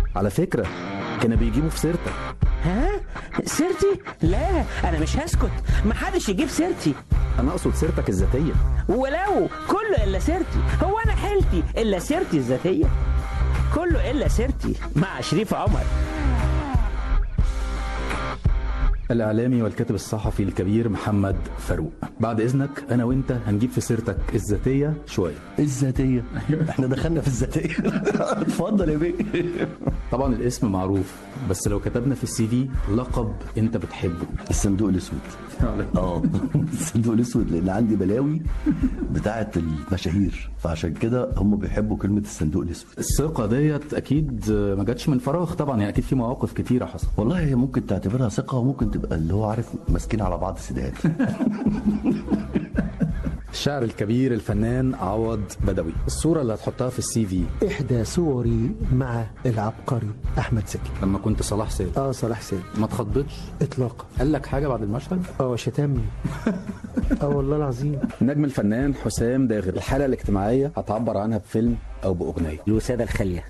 على فكرة كانوا بيجيبوا في سيرتك ها سيرتي لا انا مش هسكت محدش يجيب سيرتي أنا أقصد سيرتك الذاتية ولو كله الا سيرتي هو انا حيلتي الا سيرتي الذاتيه كله الا سيرتي مع شريف عمر الإعلامي والكاتب الصحفي الكبير محمد فاروق بعد إذنك أنا وأنت هنجيب في سيرتك الذاتية شوية الذاتية احنا دخلنا في الذاتية اتفضل يا بيه طبعا الاسم معروف بس لو كتبنا في السي في لقب أنت بتحبه الصندوق الاسود اه الصندوق الاسود لان عندي بلاوي بتاعه المشاهير فعشان كده هم بيحبوا كلمه الصندوق الاسود الثقة ديت أكيد ما جاتش من فراغ طبعا يعني أكيد في مواقف كتيرة حصلت والله هي ممكن تعتبرها ثقه وممكن تبقى اللي هو عارف ماسكين على بعض سيدات الشاعر الكبير الفنان عوض بدوي الصورة اللي هتحطها في السي في إحدى صوري مع العبقري أحمد زكي لما كنت صلاح سيد آه صلاح سيد ما تخضتش إطلاقا قال لك حاجة بعد المشهد آه شتمني آه والله العظيم النجم الفنان حسام داغر الحالة الاجتماعية هتعبر عنها بفيلم أو بأغنية الوساده الخاليه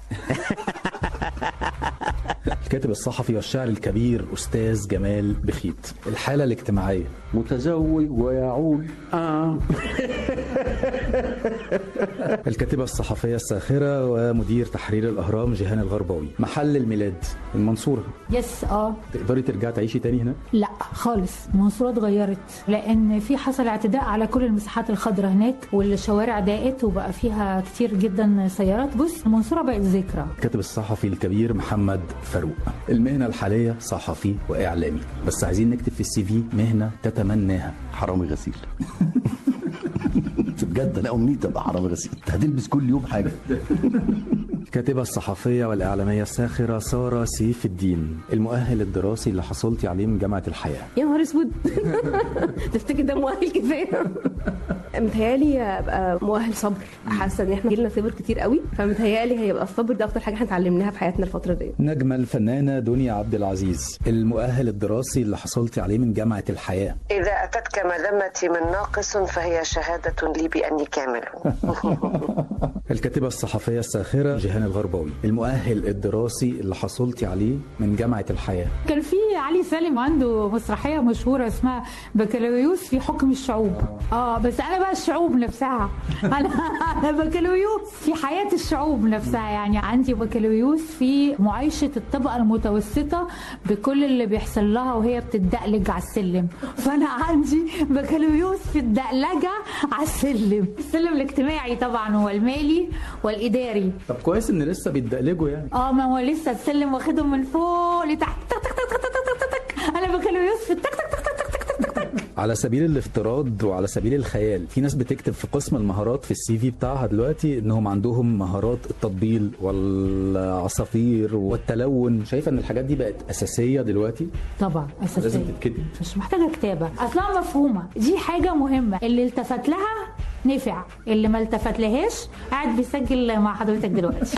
الكاتب الصحفي والشاعر الكبير أستاذ جمال بخيت الحالة الاجتماعية متزوج ويعول اه الكاتبة الصحفية الساخرة ومدير تحرير الأهرام جيهان الغرباوي محل الميلاد المنصورة يس اه تقدري ترجعي تعيشي تاني هنا لا خالص المنصورة اتغيرت لان في حصل اعتداء على كل المساحات الخضراء هناك والشوارع ضاقت وبقى فيها كتير جدا سيارات بص المنصورة بقت ذكرى الكاتب الصحفي الكبير محمد فاروق المهنة الحالية صحفي وإعلامي بس عايزين نكتب في السي في مهنة تتمناها حرامي غسيل بجد انا امنيتي ابقى حرامي غسيل انت هتلبس كل يوم حاجه الكاتبة الصحفية والإعلامية الساخرة سارة سيف الدين المؤهل الدراسي اللي حصلتي عليه من جامعة الحياة يا نهار اسود تفتكر ده مؤهل كفايه متهيالي ابقى مؤهل صبر حاسه ان احنا جيلنا صبر كتير قوي فمتهيالي هيبقى الصبر ده اكتر حاجه احنا اتعلمناها في حياتنا الفتره دي نجمة الفنانة دنيا عبد العزيز المؤهل الدراسي اللي حصلتي عليه من جامعة الحياة إذا أتتك مذمتي من ناقص فهي شهادة لي بأني كامل الكاتبة الصحفية الساخرة جيهان الغرباوي المؤهل الدراسي اللي حصلتي عليه من جامعة الحياة كان في علي سالم عنده مسرحية مشهورة اسمها بكالوريوس في حكم الشعوب اه بس انا بقى الشعوب نفسها انا انا بكالوريوس في حياة الشعوب نفسها يعني عندي بكالوريوس في معايشة الطبقة المتوسطة بكل اللي بيحصل لها وهي بتدقلج على السلم فانا عندي بكالوريوس في الدقلجة على السلم السلم الاجتماعي طبعا والمالي والاداري طب كويس ان لسه بيتدقلجوا يعني اه ما هو لسه السلم واخدهم من فوق لتحت تك تك تك تك تك تك تك انا بكالوريوس في التك تك تك تك تك تك تك تك على سبيل الافتراض وعلى سبيل الخيال في ناس بتكتب في قسم المهارات في السي في بتاعها دلوقتي انهم عندهم مهارات التطبيل والعصافير والتلون شايفه ان الحاجات دي بقت اساسيه دلوقتي طبعا لازم اساسيه تتكتب مش محتاجه كتابه اصلا مفهومه دي حاجه مهمه اللي التفت لها نفع اللي ما التفت لهاش قاعد بيسجل مع حضرتك دلوقتي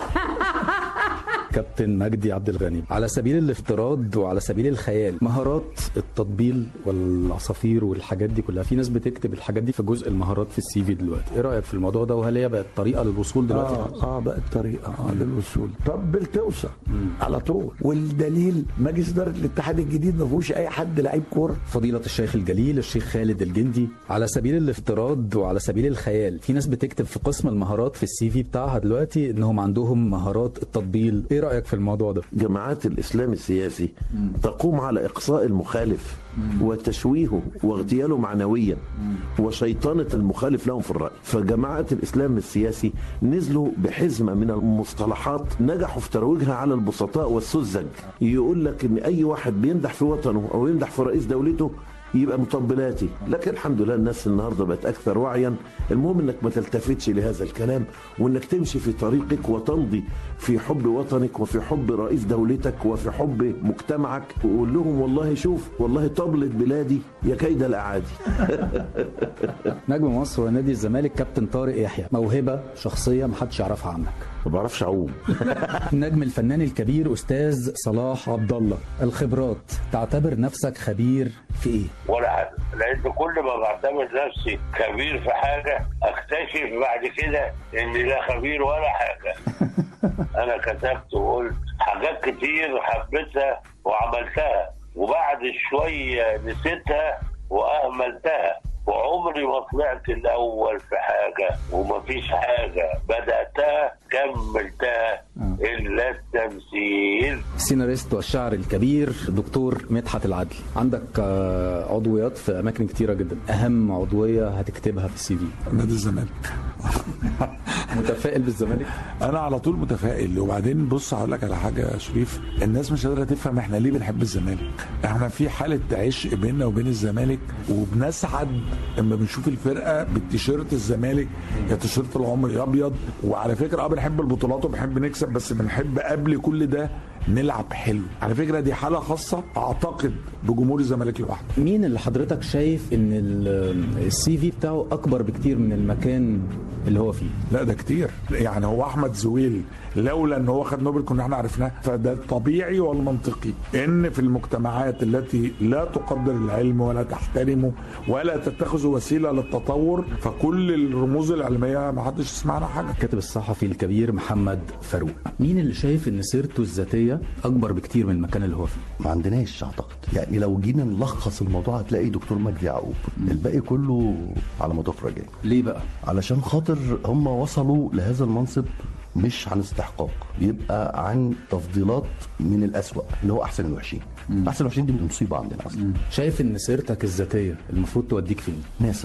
كابتن مجدي عبد الغني على سبيل الافتراض وعلى سبيل الخيال مهارات التطبيل والعصافير والحاجات دي كلها في ناس بتكتب الحاجات دي في جزء المهارات في السي في دلوقتي ايه رايك في الموضوع ده وهل هي بقت طريقه للوصول دلوقتي اه اه بقت طريقه اه للوصول طبل توصل على طول والدليل مجلس اداره الاتحاد الجديد ما فيهوش اي حد لعيب كوره فضيلة الشيخ الجليل الشيخ خالد الجندي على سبيل الافتراض وعلى سبيل الخيال في ناس بتكتب في قسم المهارات في السي في بتاعها دلوقتي انهم عندهم مهارات التطبيل ايه رأيك في الموضوع ده جماعات الاسلام السياسي تقوم على اقصاء المخالف وتشويهه واغتياله معنويا وشيطنه المخالف لهم في الراي فجماعات الاسلام السياسي نزلوا بحزمه من المصطلحات نجحوا في ترويجها على البسطاء والسذج يقول لك ان اي واحد بيمدح في وطنه او يمدح في رئيس دولته يبقى مطبلاتي لكن الحمد لله الناس النهارده بقت اكثر وعيا المهم انك ما تلتفتش لهذا الكلام وانك تمشي في طريقك وتمضي في حب وطنك وفي حب رئيس دولتك وفي حب مجتمعك وقول لهم والله شوف والله طبلة بلادي يا كيد الاعادي نجم مصر ونادي الزمالك كابتن طارق يحيى موهبة شخصية محدش يعرفها عنك ما بعرفش اعوم النجم الفنان الكبير استاذ صلاح عبد الله الخبرات تعتبر نفسك خبير في ايه ولا حاجه لان كل ما بعتبر نفسي خبير في حاجه اكتشف بعد كده اني لا خبير ولا حاجه انا كتبت وقلت حاجات كتير حبيتها وعملتها وبعد شويه نسيتها واهملتها وعمري ما طلعت الاول في حاجه ومفيش حاجه بداتها كملتها الا التمثيل السيناريست والشاعر الكبير دكتور مدحت العدل عندك آه، عضويات في اماكن كتيره جدا اهم عضويه هتكتبها في السي في نادي الزمالك متفائل بالزمالك انا على طول متفائل وبعدين بص هقول لك على حاجه يا شريف الناس مش قادره تفهم احنا ليه بنحب الزمالك احنا في حاله عشق بيننا وبين الزمالك وبنسعد اما بنشوف الفرقه بالتيشيرت الزمالك يا تيشيرت العمر يا ابيض وعلى فكره اه بنحب البطولات وبنحب نكسب بس بنحب قبل كل ده نلعب حلو على فكره دي حاله خاصه اعتقد بجمهور الزمالك لوحده مين اللي حضرتك شايف ان السي في بتاعه اكبر بكتير من المكان اللي هو فيه لا ده كتير يعني هو احمد زويل لولا ان هو خد نوبل كنا احنا عرفناه فده الطبيعي والمنطقي ان في المجتمعات التي لا تقدر العلم ولا تحترمه ولا تتخذ وسيله للتطور فكل الرموز العلميه ما حدش يسمع عنها حاجه الكاتب الصحفي الكبير محمد فاروق مين اللي شايف ان سيرته الذاتيه اكبر بكتير من المكان اللي هو فيه ما عندناش اعتقد يعني لو جينا نلخص الموضوع هتلاقي دكتور مجدي يعقوب الباقي كله على مضيق رجاء ليه بقى علشان خاطر هم وصلوا لهذا المنصب مش عن استحقاق بيبقى عن تفضيلات من الأسوأ اللي هو احسن الوحشين احسن الوحشين دي مصيبه عندنا اصلا شايف ان سيرتك الذاتيه المفروض توديك فين ناسا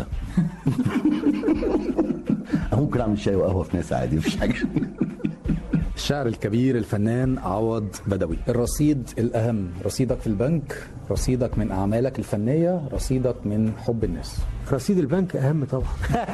أنا ممكن اعمل شاي وقهوه في ناسا عادي مفيش حاجه الشاعر الكبير الفنان عوض بدوي الرصيد الأهم رصيدك في البنك رصيدك من أعمالك الفنية رصيدك من حب الناس رصيد البنك اهم طبعا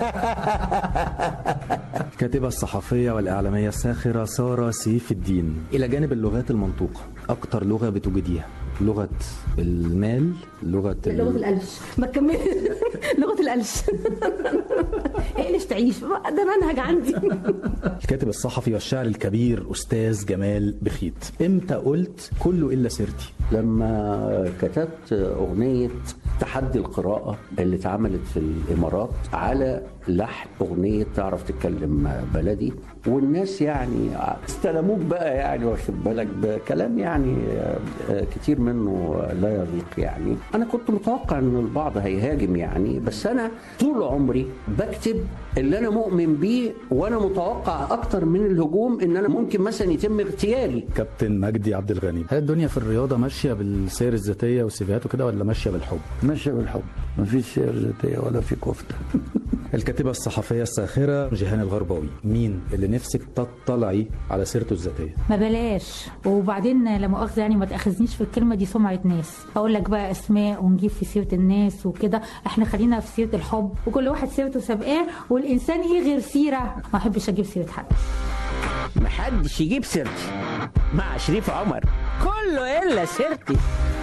الكاتبة الصحفية والإعلامية الساخرة سارة سيف الدين إلى جانب اللغات المنطوقة أكتر لغة بتجديها لغة المال لغة ال- لغه القلش ما تكملي لغه القلش اقلش تعيش ده منهج عندي الكاتب الصحفي والشاعر الكبير أستاذ جمال بخيت إمتى قلت كله إلا سيرتي لما كتبت أغنية تحدي القراءة اللي اتعملت في الإمارات على لحن أغنية تعرف تتكلم بلدي والناس يعني استلموك بقى يعني واخد بالك بكلام يعني آه، كتير منه لا يليق يعني أنا كنت متوقع إن البعض هيهاجم يعني بس أنا طول عمري بكتب اللي أنا مؤمن بيه وأنا متوقع أكتر من الهجوم إن أنا ممكن مثلا يتم اغتيالي كابتن مجدي عبد الغني هل الدنيا في الرياضة ماشية بالسير الذاتية والسيفيهات وكده ولا ماشية بالحب ماشيه بالحب مفيش سير ذاتيه ولا في كفته الكاتبة الصحفية الساخرة جيهان الغرباوي مين اللي نفسك تطلعي على سيرته الذاتية ما بلاش وبعدين لا مؤاخذه يعني ما تاخذنيش في الكلمه دي سمعه ناس اقول لك بقى اسماء ونجيب في سيره الناس وكده احنا خلينا في سيره الحب وكل واحد سيرته سابقاه والانسان ايه غير سيره ما احبش اجيب سيره حد محدش يجيب سيرتي مع شريف عمر كله الا سيرتي